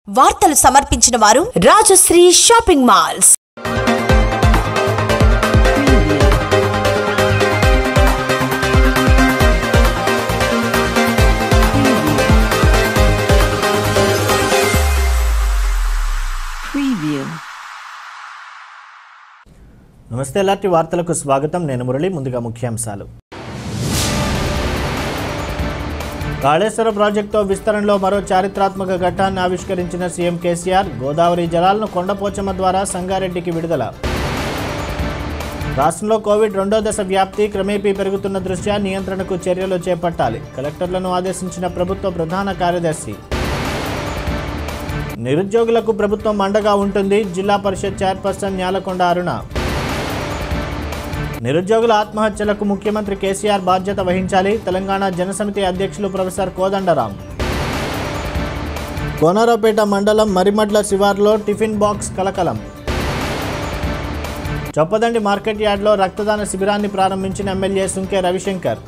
వార్తలు సమర్పించిన వారు రాజశ్రీ షాపింగ్ మాల్స్ Preview. నమస్తే ఎలాంటి వార్తలకు స్వాగతం నేను మురళి ముందుగా ముఖ్యాంశాలు కాళేశ్వర ప్రాజెక్టు విస్తరణలో మరో చారిత్రాత్మక ఘట్టాన్ని ఆవిష్కరించిన సీఎం కేసీఆర్ గోదావరి జలాలను కొండపోచమ్మ ద్వారా సంగారెడ్డికి విడుదల రాష్ట్రంలో కోవిడ్ రెండో దశ వ్యాప్తి క్రమేపీ పెరుగుతున్న దృష్ట్యా నియంత్రణకు చర్యలు చేపట్టాలి కలెక్టర్లను ఆదేశించిన ప్రభుత్వ ప్రధాన కార్యదర్శి నిరుద్యోగులకు ప్రభుత్వం అండగా ఉంటుంది జిల్లా పరిషత్ చైర్పర్సన్ న్యాలకొండ అరుణ నిరుద్యోగుల ఆత్మహత్యలకు ముఖ్యమంత్రి కేసీఆర్ బాధ్యత వహించాలి తెలంగాణ జనసమితి అధ్యక్షులు ప్రొఫెసర్ కోదండరాం కోనరావుపేట మండలం మరిమడ్ల శివార్లో టిఫిన్ బాక్స్ కలకలం చొప్పదండి మార్కెట్ యార్డ్లో రక్తదాన శిబిరాన్ని ప్రారంభించిన ఎమ్మెల్యే సుంకే రవిశంకర్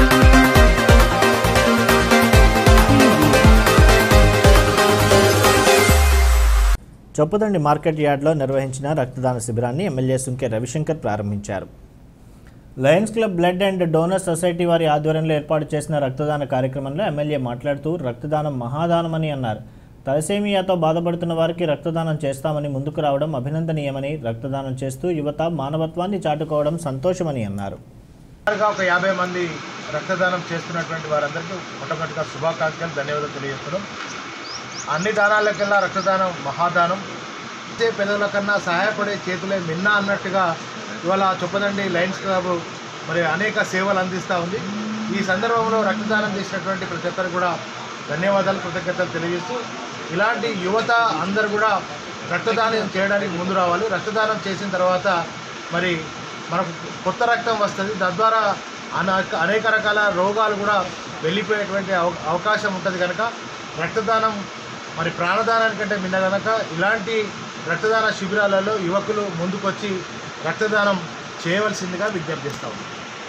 చొప్పదండి మార్కెట్ యార్డ్లో నిర్వహించిన రక్తదాన శిబిరాన్ని ఎమ్మెల్యే సుంకే రవిశంకర్ ప్రారంభించారు lions club blood and donor society వారి ఆధ్వర్యంలో ఏర్పాటు చేసిన రక్తదాన కార్యక్రమంలో ఎమ్మెల్యే మాట్లాడుతూ రక్తదానం మహాదానమని అన్నారు తలసేమియాతో బాధపడుతున్న వారికి రక్తదానం చేస్తామని ముందుకు రావడం అభినందనీయమని రక్తదానం చేస్తూ యువత మానవత్వాన్ని చాటుకోవడం సంతోషమని అన్నారు సుమారుగా ఒక యాభై మంది రక్తదానం చేస్తున్నటువంటి వారందరికీ మొట్టమొదటిగా శుభాకాంక్షలు ధన్యవాదాలు తెలియజేస్తున్నాం అన్ని దానాలకల్లా రక్తదానం మహాదానం ఇచ్చే పిల్లల కన్నా సహాయపడే చేతులే మిన్న అన్నట్టుగా ఇవాళ చొప్పదండి లయన్స్ క్లబ్ మరి అనేక సేవలు అందిస్తూ ఉంది ఈ సందర్భంలో రక్తదానం చేసినటువంటి ప్రతి ఒక్కరు కూడా ధన్యవాదాలు కృతజ్ఞతలు తెలియజేస్తూ ఇలాంటి యువత అందరు కూడా రక్తదానం చేయడానికి ముందు రావాలి రక్తదానం చేసిన తర్వాత మరి మనకు కొత్త రక్తం వస్తుంది తద్వారా అనేక అనేక రకాల రోగాలు కూడా వెళ్ళిపోయేటువంటి అవ అవకాశం ఉంటుంది కనుక రక్తదానం మరి ప్రాణదానానికంటే మిన్న కనుక ఇలాంటి రక్తదాన శిబిరాలలో యువకులు ముందుకొచ్చి రక్తదానం చేయవలసిందిగా విజ్ఞప్తి చేస్తా ఉన్నాం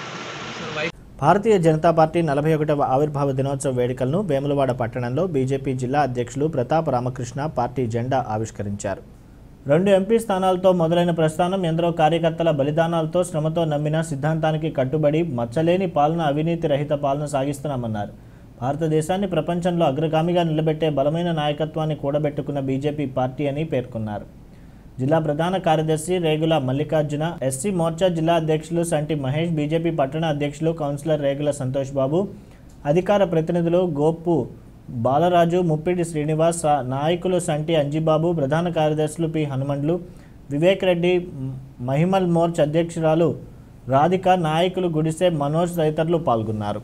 భారతీయ జనతా పార్టీ నలభై ఒకటవ ఆవిర్భావ దినోత్సవ వేడుకలను వేములవాడ పట్టణంలో బీజేపీ జిల్లా అధ్యక్షులు ప్రతాప్ రామకృష్ణ పార్టీ జెండా ఆవిష్కరించారు రెండు ఎంపీ స్థానాలతో మొదలైన ప్రస్థానం ఎందరో కార్యకర్తల బలిదానాలతో శ్రమతో నమ్మిన సిద్ధాంతానికి కట్టుబడి మచ్చలేని పాలన అవినీతి రహిత పాలన సాగిస్తున్నామన్నారు భారతదేశాన్ని ప్రపంచంలో అగ్రగామిగా నిలబెట్టే బలమైన నాయకత్వాన్ని కూడబెట్టుకున్న బీజేపీ పార్టీ అని పేర్కొన్నారు జిల్లా ప్రధాన కార్యదర్శి రేగుల మల్లికార్జున ఎస్సీ మోర్చా జిల్లా అధ్యక్షులు సంటి మహేష్ బీజేపీ పట్టణ అధ్యక్షులు కౌన్సిలర్ రేగుల సంతోష్ బాబు అధికార ప్రతినిధులు గోపు బాలరాజు ముప్పిడి శ్రీనివాస్ రా- నాయకులు సంటి అంజిబాబు ప్రధాన కార్యదర్శులు పి హనుమండ్లు వివేక్ రెడ్డి మ్- మహిమల్ మోర్చ్ అధ్యక్షురాలు రాధిక నాయకులు గుడిసె మనోజ్ తదితరులు పాల్గొన్నారు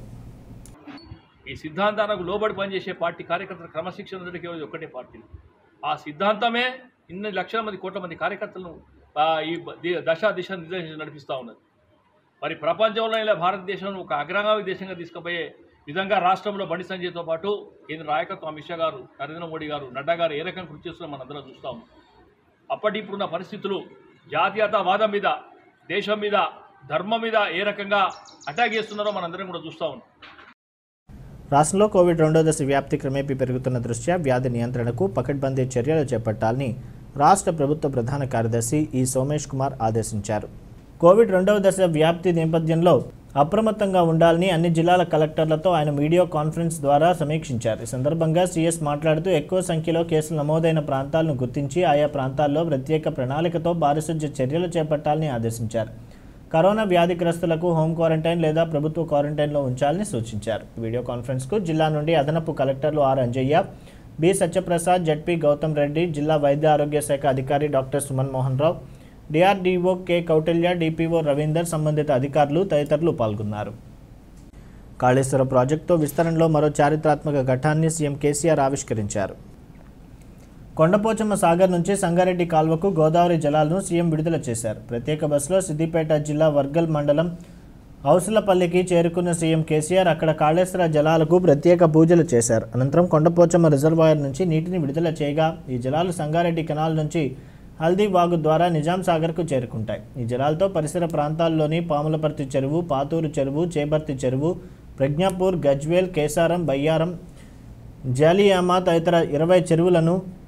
ఈ సిద్ధాంతానికి లోబడి పనిచేసే పార్టీ కార్యకర్తల క్రమశిక్షణ ఉన్నది కేవలం ఒక్కటే పార్టీ ఆ సిద్ధాంతమే ఇన్ని లక్షల మంది కోట్ల మంది కార్యకర్తలను ఆ, ఈ బ- ది- దశ దిశ నిర్దేశించి నడిపిస్తూ ఉన్నది మరి ప్రపంచంలో ఇలా భారతదేశం ఒక అగ్రగామి దేశంగా తీసుకుపోయే విధంగా రాష్ట్రంలో బండి సంజయ్తో పాటు కేంద్ర నాయకత్వం అమిత్ షా గారు నరేంద్ర మోడీ గారు నడ్డా గారు ఏ రకంగా కృషి చేస్తున్నారో మనందరం చూస్తా ఉన్నాం అప్పటి ఇప్పుడున్న పరిస్థితులు జాతీయతావాదం మీద దేశం మీద ధర్మం మీద ఏ రకంగా అటాక్ చేస్తున్నారో మనందరం కూడా చూస్తూ ఉన్నాం రాష్ట్రంలో కోవిడ్ రెండో దశ వ్యాప్తి క్రమేపీ పెరుగుతున్న దృష్ట్యా వ్యాధి నియంత్రణకు పకడ్బందీ చర్యలు చేపట్టాలని రాష్ట్ర ప్రభుత్వ ప్రధాన కార్యదర్శి ఈ సోమేష్ కుమార్ ఆదేశించారు కోవిడ్ రెండవ దశ వ్యాప్తి నేపథ్యంలో అప్రమత్తంగా ఉండాలని అన్ని జిల్లాల కలెక్టర్లతో ఆయన వీడియో కాన్ఫరెన్స్ ద్వారా సమీక్షించారు ఈ సందర్భంగా సీఎస్ మాట్లాడుతూ ఎక్కువ సంఖ్యలో కేసులు నమోదైన ప్రాంతాలను గుర్తించి ఆయా ప్రాంతాల్లో ప్రత్యేక ప్రణాళికతో పారిశుధ్య చర్యలు చేపట్టాలని ఆదేశించారు కరోనా వ్యాధిగ్రస్తులకు హోమ్ క్వారంటైన్ లేదా ప్రభుత్వ క్వారంటైన్లో ఉంచాలని సూచించారు వీడియో కాన్ఫరెన్స్కు జిల్లా నుండి అదనపు కలెక్టర్లు R Anjaiah B Satyaprasad ZP Gautham Reddy జిల్లా వైద్య ఆరోగ్య శాఖ అధికారి doctor Suman Mohan Rao DRDO K Kautilya DPO Ravinder సంబంధిత అధికారులు తదితరులు పాల్గొన్నారు కాళేశ్వర ప్రాజెక్టు విస్తరణలో మరో చారిత్రాత్మక ఘట్టాన్ని సీఎం కేసీఆర్ ఆవిష్కరించారు కొండపోచమ్మ సాగర్ నుంచి సంగారెడ్డి కాల్వకు గోదావరి జలాలను సీఎం విడుదల చేశారు ప్రత్యేక బస్సులో సిద్దిపేట జిల్లా వర్గల్ మండలం ఔసులపల్లికి చేరుకున్న సీఎం కేసీఆర్ అక్కడ కాళేశ్వర జలాలకు ప్రత్యేక పూజలు చేశారు అనంతరం కొండపోచమ్మ రిజర్వాయర్ నుంచి నీటిని విడుదల చేయగా ఈ జలాలు సంగారెడ్డి కెనాల్ నుంచి హల్దీ వాగు ద్వారా నిజాం సాగర్కు చేరుకుంటాయి ఈ జలాలతో పరిసర ప్రాంతాల్లోని పాములపర్తి చెరువు పాతూరు చెరువు చేబర్తి చెరువు ప్రజ్ఞాపూర్ గజ్వేల్ కేసారం బయ్యారం జాలియామా తదితర ఇరవై చెరువులను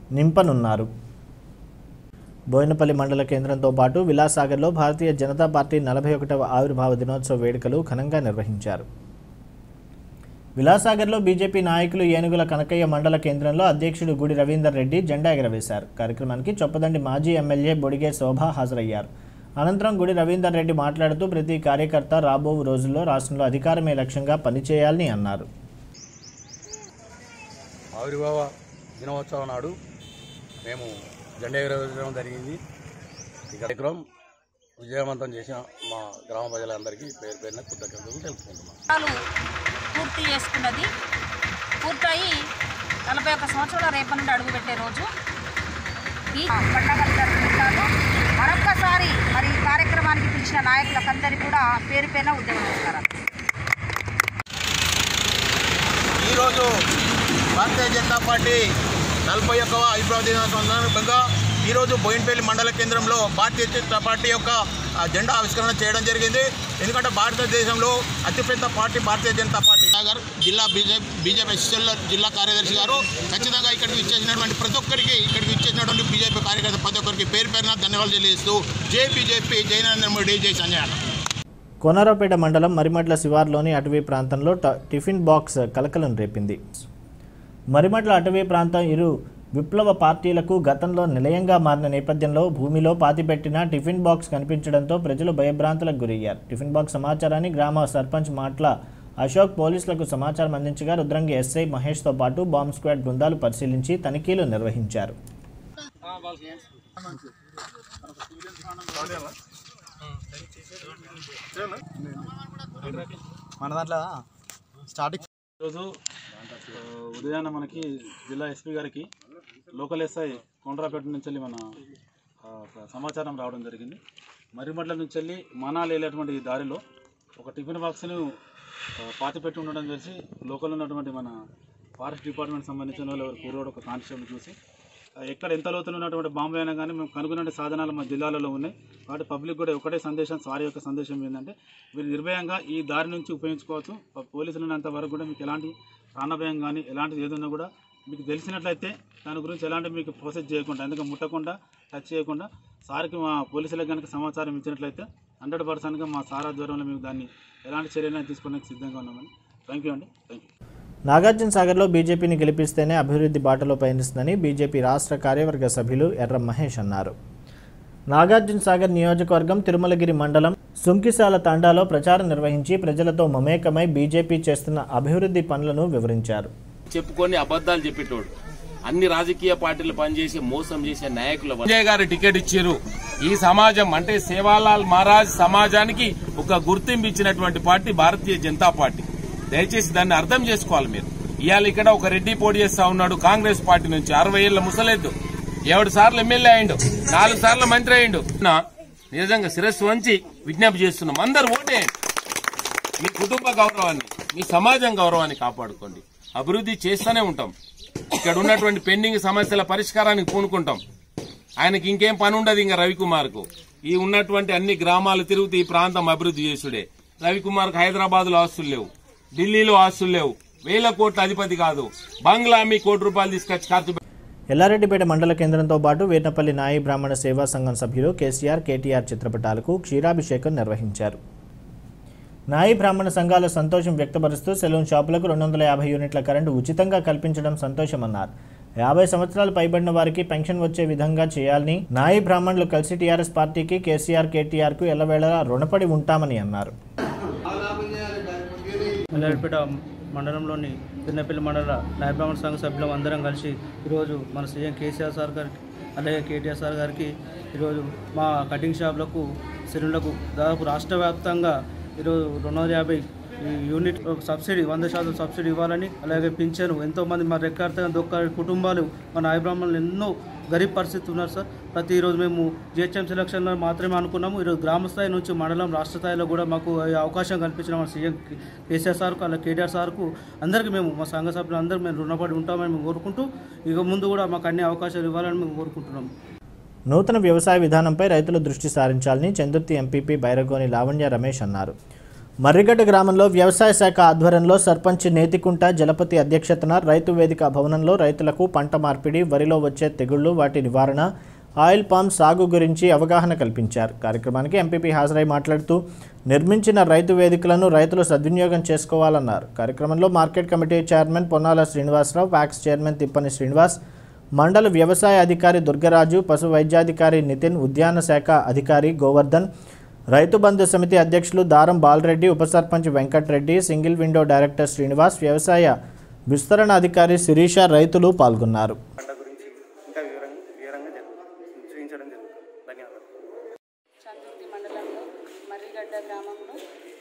నింపనున్నారు బోయినపల్లి మండల కేంద్రంతో పాటు విలాసాగర్లో భారతీయ జనతా పార్టీ నలభై ఒకటవ ఆవిర్భావ దినోత్సవ వేడుకలు ఘనంగా నిర్వహించారు విలాసాగర్లో బీజేపీ నాయకులు ఏనుగుల కనకయ్య మండల కేంద్రంలో అధ్యక్షుడు గుడి రవీందర్ రెడ్డి జెండా ఎగరవేశారు కార్యక్రమానికి చొప్పదండి మాజీ ఎమ్మెల్యే బొడిగే శోభ హాజరయ్యారు అనంతరం గుడి రవీందర్ రెడ్డి మాట్లాడుతూ ప్రతి కార్యకర్త రాబో రోజుల్లో రాష్ట్రంలో అధికారమే లక్ష్యంగా పనిచేయాలని అన్నారు ఆవిర్భావ దినోత్సవం నాడు మేము జెండా ఎగరవేయడం జరిగింది ఈ కార్యక్రమం విజయవంతం చేసిన మా గ్రామ ప్రజలందరికీ పేరు పేరున కృతజ్ఞతలు తెలుపుకుంటున్నాం సంవత్సరాలు పూర్తి చేసుకున్నది పూర్తయి నలభై ఒక్క సంవత్సరాల రేపటి నుండి అడుగుపెట్టే రోజు ఈ పండగలు జరుపుకుంటారు మరొక్కసారి మరి ఈ కార్యక్రమానికి పిలిచిన నాయకులకందరికీ కూడా పేరు పేరున ఉద్యోగం నమస్కారాలు ఈరోజు భారతీయ జనతా పార్టీ నలభై ఒక్కవ ఐబ్రావ్ దినోత్సవం సందర్భంగా ఈరోజు బోయిన్పల్లి మండల కేంద్రంలో భారతీయ జనతా పార్టీ యొక్క ఆ, జెండా ఆవిష్కరణ చేయడం జరిగింది ఎందుకంటే భారతదేశంలో అతిపెద్ద పార్టీ భారతీయ జనతా పార్టీ గారు జిల్లా బీజేపీ బీజేపీ ఎస్ఎల్ జిల్లా కార్యదర్శి గారు ఖచ్చితంగా ఇక్కడికి ఇచ్చేసినటువంటి ప్రతి ఒక్కరికి ఇక్కడికి ఇచ్చేసినటువంటి బీజేపీ కార్యకర్త ప్రతి ఒక్కరికి పేరు పేరున ధన్యవాదాలు తెలియజేస్తూ జై బీజేపీ జై నరేంద్ర మోడీ జై సంజయ్ అన్న. కోనరావుపేట మండలం మరిమడ్ల శివార్లోని అటవీ ప్రాంతంలో ట- టిఫిన్ బాక్స్ కలకలం రేపింది మరిమడ్ల అటవీ ప్రాంతం ఇరు విప్లవ పార్టీలకు గతంలో నిలయంగా మారిన నేపథ్యంలో భూమిలో పాతిపెట్టిన టిఫిన్ బాక్స్ కనిపించడంతో ప్రజలు భయభ్రాంతులకు గురయ్యారు టిఫిన్ బాక్స్ సమాచారాన్ని గ్రామ సర్పంచ్ మాట్ల అశోక్ పోలీసులకు సమాచారం అందించగా రుద్రంగి ఎస్ఐ మహేష్తో పాటు బాంబ్ స్క్వాడ్ బృందాలు పరిశీలించి తనిఖీలు నిర్వహించారు మన దాంట్లో స్టార్టింగ్ ఈరోజు ఆ, ఉదయాన్న మనకి జిల్లా ఎస్పీ గారికి లోకల్ ఎస్ఐ కొండ్రాపేట నుంచి వెళ్ళి మన ఆ, స- సమాచారం రావడం జరిగింది మర్రిమడ్ల నుంచి వెళ్ళి మనాలి వెళ్ళేటువంటి ఈ దారిలో ఒక టిఫిన్ బాక్స్ను ఆ, పాతిపెట్టి ఉండడం తెలిసి లోకల్ ఉన్నటువంటి మన ఫారెస్ట్ డిపార్ట్మెంట్ సంబంధించిన వాళ్ళు ఎవరు పూర్వడు ఒక కానిస్టేబుల్ చూసి ఆ, ఎక్కడ ఎంత లోతులు ఉన్నటువంటి బాంబు అయినా కానీ మేము కనుగొనే సాధనాలు మా జిల్లాలలో ఉన్నాయి కాబట్టి పబ్లిక్ కూడా ఒకటే సందేశం సారీ యొక్క సందేశం ఏంటంటే మీరు నిర్భయంగా ఈ దారి నుంచి ఉపయోగించుకోవచ్చు ప- పోలీసులు ఉన్నంత వరకు కూడా మీకు ఎలాంటి ప్రాణభయం కానీ ఎలాంటిది ఏదన్నా కూడా మీకు తెలిసినట్లయితే దాని గురించి ఎలాంటి మీకు ప్రాసెస్ చేయకుండా ఎందుకంటే ముట్టకుండా టచ్ చేయకుండా సార్కి మా పోలీసులకు కనుక సమాచారం ఇచ్చినట్లయితే హండ్రెడ్ పర్సెంట్గా మా సార్ ఆధ్వర్యంలో మేము దాన్ని ఎలాంటి చర్యలు తీసుకోవడానికి సిద్ధంగా ఉన్నామని థ్యాంక్ యూ అండి థ్యాంక్ యూ నాగార్జున సాగర్లో బీజేపీని గెలిపిస్తేనే అభివృద్ధి బాటలో పయనిస్తుందని బీజేపీ రాష్ట్ర కార్యవర్గ సభ్యులు ఎర్ర మహేష్ అన్నారు నాగార్జున సాగర్ నియోజకవర్గం తిరుమలగిరి మండలం సుంకిశాల తాండాలో ప్రచారం నిర్వహించి ప్రజలతో మమేకమై బీజేపీ చేస్తున్న అభివృద్ధి పనులను వివరించారు చెప్పుకొని అబద్ధాలు చెప్పేటోడు అన్ని రాజకీయ పార్టీలు పనిచేసి మోసం చేసే నాయకులు సంజయ్ గారు టికెట్ ఇచ్చారు ఈ సమాజం అంటే సేవాలాల్ మహారాజ్ సమాజానికి ఒక గుర్తింపు ఇచ్చినటువంటి పార్టీ భారతీయ జనతా పార్టీ దయచేసి దాన్ని అర్థం చేసుకోవాలి మీరు ఇవాళ ఇక్కడ ఒక రెడ్డి పోటీ చేస్తా ఉన్నాడు కాంగ్రెస్ పార్టీ నుంచి అరవై ఏళ్ల ముసలెద్దు ఏడు సార్లు ఎమ్మెల్యే అయిండు నాలుగు సార్లు మంత్రి అయిండు నా నిజంగా శిరస్సు వంచి విజ్ఞప్తి చేస్తున్నాం అందరు ఓటేయండి మీ కుటుంబ గౌరవాన్ని మీ సమాజం గౌరవాన్ని కాపాడుకోండి అభివృద్ధి చేస్తూనే ఉంటాం ఇక్కడ ఉన్నటువంటి పెండింగ్ సమస్యల పరిష్కారానికి పూనుకుంటాం ఆయనకి ఇంకేం పని ఉండదు ఇంకా రవికుమార్కు ఈ ఉన్నటువంటి అన్ని గ్రామాలు తిరుగుతూ ఈ ప్రాంతం అభివృద్ధి చేసుడే రవికుమార్కు హైదరాబాద్ లో ఆస్తులు లేవు ఢిల్లీలో ఆస్తులు లేవు వేల కోట్ల అధిపతి కాదు బంగ్లా మీ కోటి రూపాయలు తీసుకొచ్చి ఖర్చు ఎల్లారెడ్డిపేట మండల కేంద్రంతో పాటు వీర్నపల్లి నాయి బ్రాహ్మణ సేవా సంఘం సభ్యులు కేసీఆర్ కేటీఆర్ చిత్రపటాలకు క్షీరాభిషేకం నిర్వహించారు నాయి బ్రాహ్మణ సంఘాల సంతోషం వ్యక్తపరుస్తూ సెలూన్ షాపులకు రెండు వందల యాభై యూనిట్ల కరెంటు ఉచితంగా కల్పించడం సంతోషమన్నారు యాభై సంవత్సరాలు పైబడిన వారికి పెన్షన్ వచ్చే విధంగా చేయాలని నాయి బ్రాహ్మణులు కలిసి టీఆర్ఎస్ పార్టీకి కేసీఆర్ కేటీఆర్కు ఎల్లవేళలా రుణపడి ఉంటామని అన్నారు మల్లారెడ్డిపేట మండలంలోని పిన్నపల్లి మండల నాయబ్రాహ్మణ సంఘ సభ్యులం అందరం కలిసి ఈరోజు మన సీఎం కేసీఆర్ సార్ గారికి అలాగే కేటీఆర్ సార్ గారికి ఈరోజు మా కటింగ్ షాపులకు సిలిండర్లకు దాదాపు రాష్ట్ర వ్యాప్తంగా ఈరోజు రెండు వందల యాభై ఈ యూనిట్ సబ్సిడీ వంద శాతం సబ్సిడీ ఇవ్వాలని అలాగే పింఛను ఎంతోమంది మా రెక్కార్త దొక్క కుటుంబాలు మన నాయబ్రాహ్మణులు ఎన్నో గరీబ్ పరిస్థితి ఉన్నారు సార్ ప్రతి రోజు మేము జిహెచ్ఎం సెలక్షన్లో మాత్రమే అనుకున్నాము ఈరోజు గ్రామ స్థాయి నుంచి మండలం రాష్ట్ర స్థాయిలో కూడా మాకు ఈ అవకాశం కల్పించిన మన సీఎం కేసీఆర్ సార్కు అలాగే కేటీఆర్ సార్కు అందరికీ మేము మా సంఘ సభ్యులు అందరూ మేము రుణపడి ఉంటామని మేము కోరుకుంటూ ఇక ముందు కూడా మాకు అన్ని అవకాశాలు ఇవ్వాలని మేము కోరుకుంటున్నాము నూతన వ్యవసాయ విధానంపై రైతులు దృష్టి సారించాలని చందుర్తి ఎంపీపీ బైరగోని లావణ్య రమేష్ అన్నారు మర్రిగడ్డ గ్రామంలో వ్యవసాయ శాఖ ఆధ్వర్యంలో సర్పంచ్ నేతికుంట జలపతి అధ్యక్షతన రైతు వేదిక భవనంలో రైతులకు పంట మార్పిడి వరిలో వచ్చే తెగుళ్లు వాటి నివారణ ఆయిల్ పామ్ సాగు గురించి అవగాహన కల్పించారు కార్యక్రమానికి ఎంపీపీ హాజరై మాట్లాడుతూ నిర్మించిన రైతు వేదికలను రైతులు సద్వినియోగం చేసుకోవాలన్నారు కార్యక్రమంలో market committee chairman Ponnala Srinivasarao vice chairman Tippani Srinivas మండల వ్యవసాయ అధికారి దుర్గరాజు పశు వైద్యాధికారి నితిన్ ఉద్యాన శాఖ అధికారి గోవర్ధన్ రైతు బంధు సమితి అధ్యక్షులు దారం బాలరెడ్డి ఉప sarpanch Venkatreddy single window director Srinivas వ్యవసాయ విస్తరణ అధికారి శిరీష రైతులు పాల్గొన్నారు ఇంకా వివరంగా వివరంగా జరుగు- చూపించడం జరుగుతుంది ధన్యవాదాలు చందుర్తి మండలంలో మర్రిగడ్డ గ్రామంలో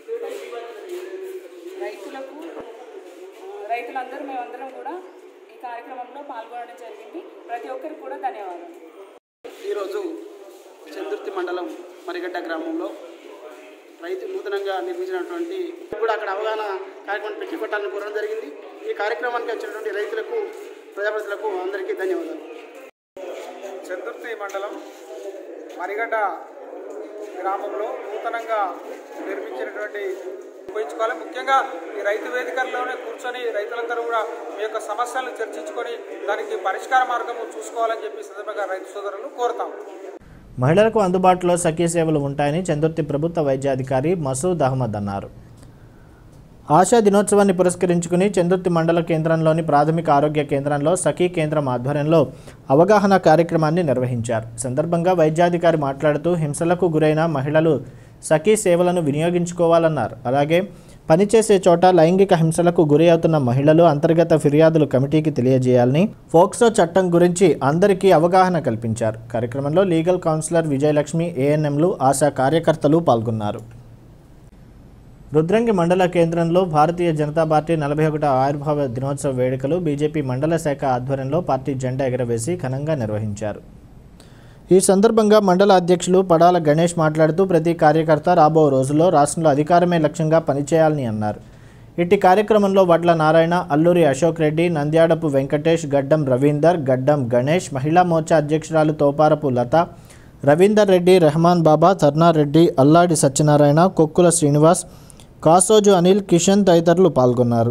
రైతులకు ఆ, రైతులందరూ మేమందరం కూడా ఈ కార్యక్రమంలో పాల్గొనడం జరిగింది ప్రతి ఒక్కరికి కూడా ధన్యవాదాలు ఈరోజు చందుర్తి మండలం మరిగడ్డ గ్రామంలో రైతు నూతనంగా నిర్మించినటువంటి కూడా అక్కడ అవగాహన కార్యక్రమం పెట్టి కొట్టాలని కోరడం జరిగింది ఈ కార్యక్రమానికి వచ్చినటువంటి రైతులకు ప్రజాప్రతినిధులకు అందరికీ ధన్యవాదాలు చందుర్తి మండలం మరిగడ్డ గ్రామంలో నూతనంగా నిర్మించినటువంటి ఉపయోగించుకోవాలి ముఖ్యంగా ఈ రైతు వేదికల్లోనే కూర్చొని రైతులందరూ కూడా మీ యొక్క సమస్యలను చర్చించుకొని దానికి పరిష్కార మార్గము చూసుకోవాలని చెప్పి ఈ సందర్భంగా రైతు సోదరులను కోరుతాం మహిళలకు అందుబాటులో సఖీ సేవలు ఉంటాయని చందుర్తి ప్రభుత్వ వైద్యాధికారి మసూద్ అహ్మద్ అన్నారు ఆశా దినోత్సవాన్ని పురస్కరించుకుని చందుర్తి మండల కేంద్రంలోని ప్రాథమిక ఆరోగ్య కేంద్రంలో సఖీ కేంద్రం ఆధ్వర్యంలో అవగాహన కార్యక్రమాన్ని నిర్వహించారు ఈ సందర్భంగా వైద్యాధికారి మాట్లాడుతూ హింసలకు గురైన మహిళలు సఖీ సేవలను వినియోగించుకోవాలన్నారు అలాగే పనిచేసే చోట లైంగిక హింసలకు గురి అవుతున్న మహిళలు అంతర్గత ఫిర్యాదులు కమిటీకి తెలియజేయాలని ఫోక్సో చట్టం గురించి అందరికీ అవగాహన కల్పించారు కార్యక్రమంలో లీగల్ కౌన్సిలర్ విజయలక్ష్మి ఏఎన్ఎంలు ఆశా కార్యకర్తలు పాల్గొన్నారు రుద్రంగి మండల కేంద్రంలో భారతీయ జనతా పార్టీ నలభై ఒకటో ఆవిర్భావ దినోత్సవ వేడుకలు బీజేపీ మండల శాఖ ఆధ్వర్యంలో పార్టీ జెండా ఎగరవేసి ఘనంగా నిర్వహించారు ఈ సందర్భంగా మండల అధ్యక్షులు పడాల గణేష్ మాట్లాడుతూ ప్రతి కార్యకర్త రాబో రోజుల్లో రాష్ట్రంలో అధికారమే లక్ష్యంగా పనిచేయాలని అన్నారు ఇట్టి కార్యక్రమంలో వడ్ల నారాయణ అల్లూరి అశోక్ రెడ్డి నంద్యాడపు వెంకటేష్ గడ్డం రవీందర్ గడ్డం గణేష్ మహిళా మోర్చా అధ్యక్షురాలు తోపారపు లత రవీందర్ రెడ్డి రెహమాన్ బాబా తర్నారెడ్డి అల్లాడి సత్యనారాయణ కొక్కుల శ్రీనివాస్ కాసోజు అనిల్ కిషన్ తదితరులు పాల్గొన్నారు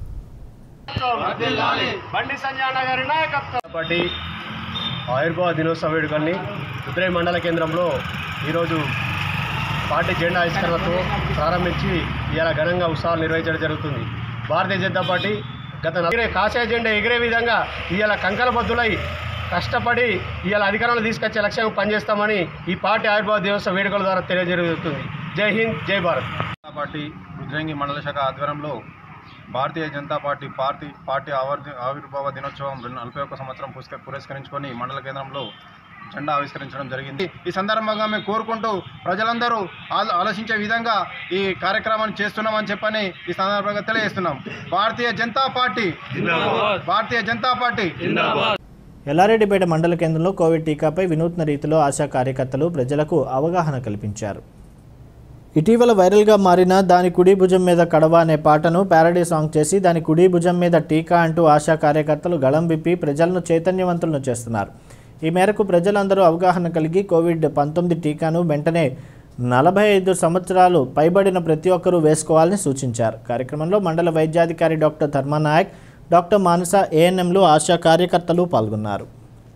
బండి సంజయ్ గారి నాయకత్వం పార్టీ ఆవిర్భావ దినోత్సవ వేడుకల్ని ఉత్తరే మండల కేంద్రంలో ఈరోజు పార్టీ జెండా ఆవిష్కరణతో ప్రారంభించి ఇవాళ ఘనంగా ఉత్సవాలు నిర్వహించడం జరుగుతుంది భారతీయ జనతా పార్టీ గత ఎగిరే కాషాయ జెండా ఎగిరే విధంగా ఇవాళ కంకణబద్దులై కష్టపడి ఇవాళ అధికారంలో తీసుకొచ్చే లక్ష్యం పనిచేస్తామని ఈ పార్టీ ఆవిర్భావ దినోత్సవ వేడుకల ద్వారా తెలియజరుగుతుంది జై హింద్ జై భారత్ పార్టీ రుద్రంగి మండల శాఖ ఆధ్వర్యంలో Bharatiya Janata party party party ఆవర్ ఆవిర్భావ దినోత్సవం రెండు నలభై ఒక్క సంవత్సరం పురస్క పురస్కరించుకొని మండల కేంద్రంలో జెండా ఆవిష్కరించడం జరిగింది ఈ సందర్భంగా మేము కోరుకుంటూ ప్రజలందరూ ఆలో ఆలోచించే విధంగా ఈ కార్యక్రమాన్ని చేస్తున్నామని చెప్పని ఈ సందర్భంగా తెలియజేస్తున్నాం భారతీయ జనతా పార్టీ భారతీయ జనతా పార్టీ ఎల్లారెడ్డిపేట మండల కేంద్రంలో కోవిడ్ టీకాపై వినూత్న రీతిలో ఆశా కార్యకర్తలు ప్రజలకు అవగాహన కల్పించారు ఇటీవల వైరల్గా మారిన దాని కుడి భుజం మీద కడవ అనే పాటను ప్యారడీ సాంగ్ చేసి దాని కుడి భుజం మీద టీకా అంటూ ఆశా కార్యకర్తలు గళం విప్పి ప్రజలను చైతన్యవంతులను చేస్తున్నారు ఈ మేరకు ప్రజలందరూ అవగాహన కలిగి కోవిడ్ పంతొమ్మిది టీకాను వెంటనే నలభై ఐదు సంవత్సరాలు పైబడిన ప్రతి ఒక్కరూ వేసుకోవాలని సూచించారు కార్యక్రమంలో మండల వైద్యాధికారి డాక్టర్ ధర్మానాయక్ డాక్టర్ మానస ఏఎన్ఎంలు ఆశా కార్యకర్తలు పాల్గొన్నారు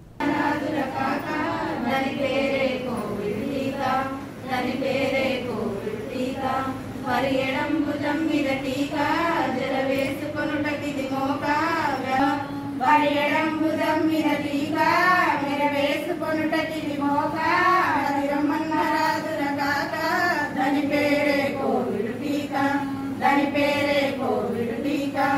దాని పేరే కోవిడ్ టీకా దాని పేరే కోవిడ్ టీకా మరి ఎడం భుజం మీద టీకా జర వేసుకొనుటకిది మోక మరి ఎడం భుజం మీద టీకా మెర వేసుకొనుటకిది మోక అది రమ్మన్నరాదుర కాక దాని పేరే కోవిడ్ టీకా దాని పేరే కోవిడ్ టీకా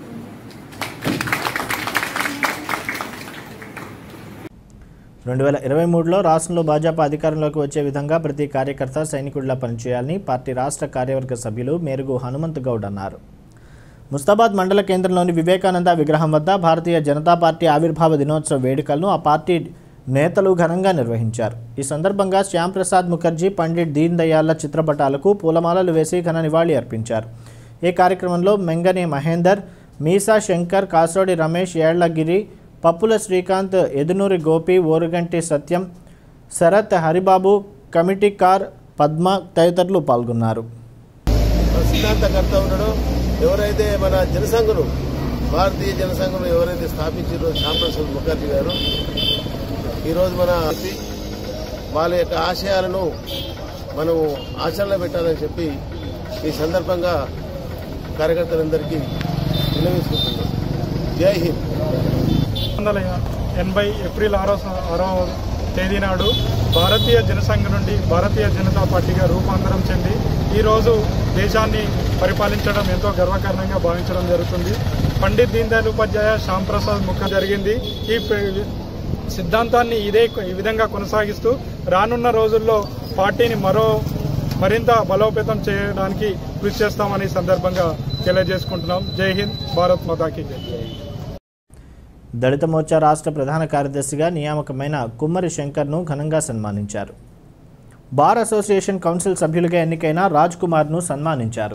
రెండు వేల ఇరవై మూడులో రాష్ట్రంలో భాజపా అధికారంలోకి వచ్చే విధంగా ప్రతి కార్యకర్త సైనికుడిలా పనిచేయాలని పార్టీ రాష్ట్ర కార్యవర్గ సభ్యులు మేరుగు హనుమంత్ గౌడ్ అన్నారు ముస్తాబాద్ మండల కేంద్రంలోని వివేకానంద విగ్రహం వద్ద భారతీయ జనతా పార్టీ ఆవిర్భావ దినోత్సవ వేడుకలను ఆ పార్టీ నేతలు ఘనంగా నిర్వహించారు ఈ సందర్భంగా శ్యాంప్రసాద్ ముఖర్జీ పండిట్ దీన్ దయాళ్ల చిత్రపటాలకు పూలమాలలు వేసి ఘన నివాళి అర్పించారు ఈ కార్యక్రమంలో మెంగని మహేందర్ మీసా శంకర్ కాసోడి రమేష్ ఏళ్లగిరి పప్పుల శ్రీకాంత్ ఎదునూరి గోపి ఓరుగంటి సత్యం శరత్ హరిబాబు కమిటీ కార్ పద్మ తదితరులు పాల్గొన్నారు మన సిద్ధాంతకర్త ఉన్నాడో ఎవరైతే మన జనసంఘను భారతీయ జనసంఘను ఎవరైతే స్థాపించారో శ్యాంప్రసాద్ ముఖర్జీ గారు ఈరోజు మన వాళ్ళ యొక్క ఆశయాలను మనం ఆచరణలో పెట్టాలని చెప్పి ఈ సందర్భంగా కార్యకర్తలందరికీ విన్నవించుకుంటున్నాం జై హింద్ వందల ఎనభై ఏప్రిల్ ఆరో స- ఆరో తేదీ నాడు భారతీయ జనసంఘ నుండి భారతీయ జనతా పార్టీగా రూపాంతరం చెంది ఈరోజు దేశాన్ని పరిపాలించడం ఎంతో గర్వకారణంగా భావించడం జరుగుతుంది పండిత్ దీన్ దయాళ్ ఉపాధ్యాయ శ్యామ్ ప్రసాద్ ముఖ జరిగింది ఈ ప్ర- సిద్ధాంతాన్ని ఇదే ఈ విధంగా కొనసాగిస్తూ రానున్న రోజుల్లో పార్టీని మరో మరింత బలోపేతం చేయడానికి కృషి చేస్తామని ఈ సందర్భంగా తెలియజేసుకుంటున్నాం జై హింద్ భారత్ మాతాకి జై దళిత మోర్చా రాష్ట్ర ప్రధాన కార్యదర్శిగా నియామకమైన కుమ్మరి శంకర్ను ఘనంగా సన్మానించారు బార్ అసోసియేషన్ కౌన్సిల్ సభ్యులుగా ఎన్నికైన రాజ్ కుమార్ను సన్మానించారు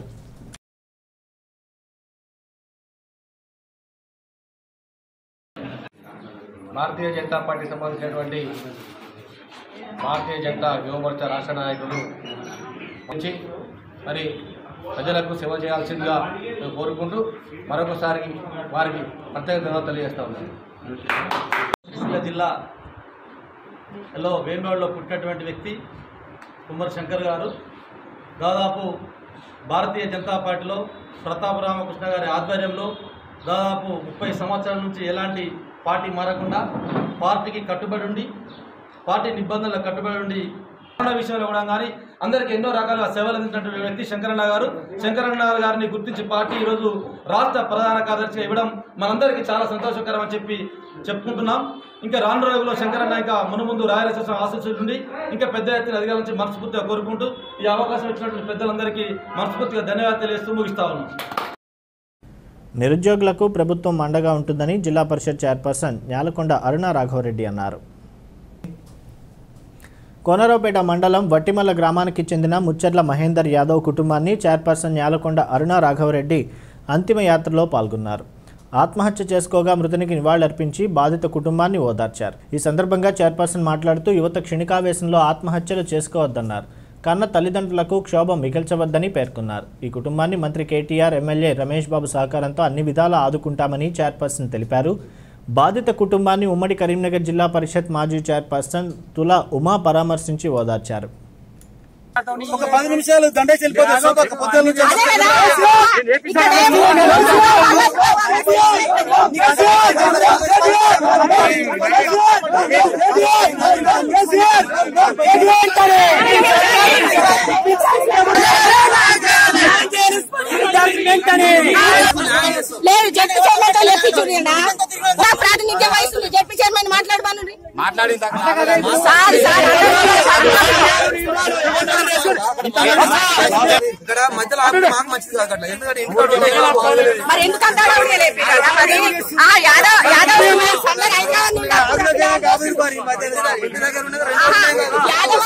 భారతీయ జనతా పార్టీ సంబంధించినటువంటి భారతీయ జనతా యువ మోర్చా రాష్ట్ర నాయకులు నుంచి మరి ప్రజలకు సేవ చేయాల్సిందిగా మేము కోరుకుంటూ మరొకసారి వారికి ప్రత్యేక ధన్యవాదాలు తెలియజేస్తా ఉన్నాను సిరిసిల్ల జిల్లాలో వేమేవాడలో పుట్టినటువంటి వ్యక్తి కుమ్మరి శంకర్ గారు దాదాపు భారతీయ జనతా పార్టీలో ప్రతాప రామకృష్ణ గారి ఆధ్వర్యంలో దాదాపు ముప్పై సంవత్సరాల నుంచి ఎలాంటి పార్టీ మారకుండా పార్టీకి కట్టుబడి ఉండి పార్టీ నిబంధనలకు కట్టుబడి ఉండి కరోనా విషయంలో కూడా కానీ అందరికీ ఎన్నో రకాల సేవలు అందించినటువంటి వ్యక్తి శంకరన్న గారు శంకరన్న గారిని గుర్తించి పార్టీ ఈరోజు రాష్ట్ర ప్రధాన కార్యదర్శిగా ఇవ్వడం మనందరికీ చాలా సంతోషకరం అని చెప్పి చెప్పుకుంటున్నాం ఇంకా రాను రోజుల్లో శంకరన్న ఇంకా మునుముందు రాయలసీమ ఆశీస్సులు ఉండి ఇంకా పెద్ద ఎత్తున అధికారుల నుంచి మనస్ఫూర్తిగా కోరుకుంటూ ఈ అవకాశం ఇచ్చినటువంటి పెద్దలందరికీ మనస్ఫూర్తిగా ధన్యవాదాలు తెలియజేస్తూ ముగిస్తా ఉన్నాం నిరుద్యోగులకు ప్రభుత్వం అండగా ఉంటుందని జిల్లా పరిషత్ చైర్పర్సన్ న్యాలకొండ అరుణ రాఘవరెడ్డి అన్నారు కోనరావుపేట మండలం వట్టిమల్ల గ్రామానికి చెందిన ముచ్చర్ల మహేందర్ యాదవ్ కుటుంబాన్ని చైర్పర్సన్ న్యాలకొండ అరుణ రాఘవరెడ్డి అంతిమ యాత్రలో పాల్గొన్నారు ఆత్మహత్య చేసుకోగా మృతునికి నివాళులర్పించి బాధిత కుటుంబాన్ని ఓదార్చారు ఈ సందర్భంగా చైర్పర్సన్ మాట్లాడుతూ యువత క్షణికావేశంలో ఆత్మహత్యలు చేసుకోవద్దన్నారు కన్న తల్లిదండ్రులకు క్షోభ మిగిల్చవద్దని పేర్కొన్నారు ఈ కుటుంబాన్ని మంత్రి కేటీఆర్ ఎమ్మెల్యే రమేష్ బాబు సహకారంతో అన్ని విధాలా ఆదుకుంటామని చైర్పర్సన్ తెలిపారు బాధిత కుటుంబాన్ని ఉమ్మడి కరీంనగర్ జిల్లా పరిషత్ మాజీ చైర్పర్సన్ తులా ఉమా పరామర్శించి ఓదార్చారు ఒక పది నిమిషాలు దండేసి వెళ్ళిపోతే శోభక్క పొద్దున్న నుంచి లేదు జడ్పీ చైర్మన్ తో చెప్పించుండి నా ప్రాతినిధ్య వయసు జడ్పీ చైర్మన్ మాట్లాడమను మాట్లాడిన సార్ సార్ ఇక్కడ మధ్యలో ఆపితే మాకు మంచిది కాదు అట్లా ఎందుకంటే ఇంటికాడ మరి ఎందుకు అంత అడవుడే లేపినారా మరి ఆ యాదవ్ యాదవ్ అందరు హైదరాబాద్ నుండి ఇంటి దగ్గర ఉన్నది ఆహా, యాదవ్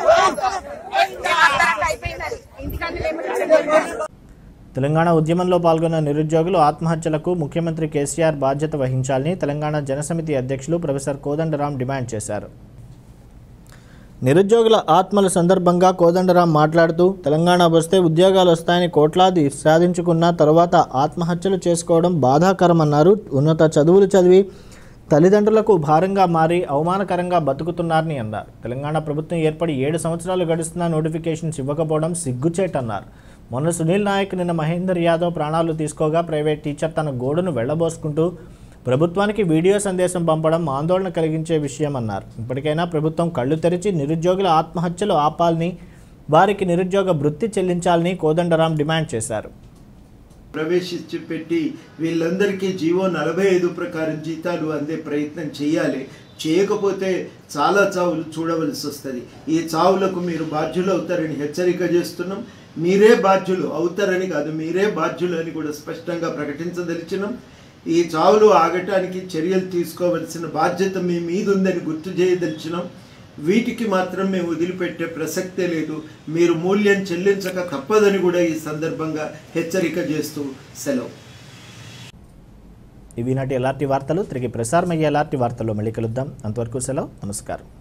అందరం అయిపోయింది ఇంటికన్నా లేకపోతే తెలంగాణ ఉద్యమంలో పాల్గొన్న నిరుద్యోగులు ఆత్మహత్యలకు ముఖ్యమంత్రి కేసీఆర్ బాధ్యత వహించాలని తెలంగాణ జనసమితి అధ్యక్షులు ప్రొఫెసర్ కోదండరాం డిమాండ్ చేశారు నిరుద్యోగుల ఆత్మల సందర్భంగా కోదండరాం మాట్లాడుతూ తెలంగాణ వస్తే ఉద్యోగాలు వస్తాయని కోట్లాది సాధించుకున్న తరువాత ఆత్మహత్యలు చేసుకోవడం బాధాకరమన్నారు ఉన్నత చదువులు చదివి తల్లిదండ్రులకు భారంగా మారి అవమానకరంగా బతుకుతున్నారని అన్నారు తెలంగాణ ప్రభుత్వం ఏర్పడి ఏడు సంవత్సరాలు గడుస్తున్న నోటిఫికేషన్స్ ఇవ్వకపోవడం సిగ్గుచేటన్నారు మొన్న సునీల్ నాయక్ నిన్న మహేందర్ యాదవ్ ప్రాణాలు తీసుకోగా ప్రైవేట్ టీచర్ తన గోడును వెళ్లబోసుకుంటూ ప్రభుత్వానికి వీడియో సందేశం పంపడం ఆందోళన కలిగించే విషయం అన్నారు ఇప్పటికైనా ప్రభుత్వం కళ్ళు తెరిచి నిరుద్యోగుల ఆత్మహత్యలు ఆపాలని వారికి నిరుద్యోగ భృతి చెల్లించాలని కోదండరాం డిమాండ్ చేశారు ప్రవేశించి పెట్టి వీళ్ళందరికీ జీవో నలభై ఐదు ప్రకారం జీతాలు అందే ప్రయత్నం చేయాలి చేయకపోతే చాలా చావులు చూడవలసి వస్తుంది ఈ చావులకు మీరు బాధ్యులు అవుతారని హెచ్చరిక చేస్తున్నాం మీరే బాధ్యులు అవుతారని కాదు మీరే బాధ్యులు అని కూడా స్పష్టంగా ప్రకటించదలిచినాం ఈ చావులు ఆగటానికి చర్యలు తీసుకోవలసిన బాధ్యత మీ మీద ఉందని గుర్తు చేయదలిచినాం వీటికి మాత్రం మేము వదిలిపెట్టే ప్రసక్తే లేదు మీరు మూల్యం చెల్లించక తప్పదని కూడా ఈ సందర్భంగా హెచ్చరిక చేస్తూ సెలవు ఇవి నాటి ఎలాంటి వార్తలు తిరిగి ప్రసారమయ్యే ఎలాంటి వార్తల్లో మళ్ళీ కలుద్దాం అంతవరకు సెలవు నమస్కారం